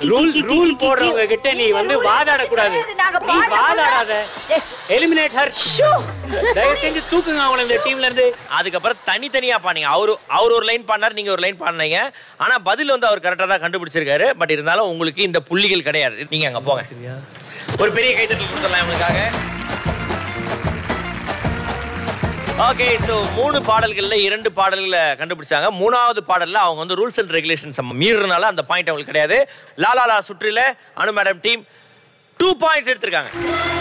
Rule rule போடுறவங்க கிட்ட நீ வந்து வாதாட கூடாது நாங்க நீ பாடல. வாதாடாத எலிமினேட் ஹர் தயவு செஞ்சு தூக்குங்க அவங்கள இந்த டீம்ல இருந்து அதுக்கப்புறம் தனித்தனியா பாடுங்க அவரு அவர் ஒரு லைன் பாடினார் நீங்க ஒரு லைன் பாடினீங்க ஆனா பதில் வந்து அவர் கரெக்டா தான் கண்டுபிடிச்சிருக்காரு பட் இருந்தாலும் உங்களுக்கு இந்த புள்ளிகள் கிடையாது நீங்க அங்க போங்க ஒரு பெரிய கைத்தட்டல் கொடுத்துடலாம் இவங்களுக்காக ஓகே சோ மூணு பாடல்கள்ல இரண்டு பாடல்களை கண்டுபிடிச்சாங்க மூணாவது பாடல்ல அவங்க வந்து ரூல்ஸ் அண்ட் ரெகுலேஷன்ஸ் மீறினால அந்த பாயிண்ட் அவங்களுக்கு கிடையாது லாலாலா சுற்றில Anu madam team two points எடுத்திருக்காங்க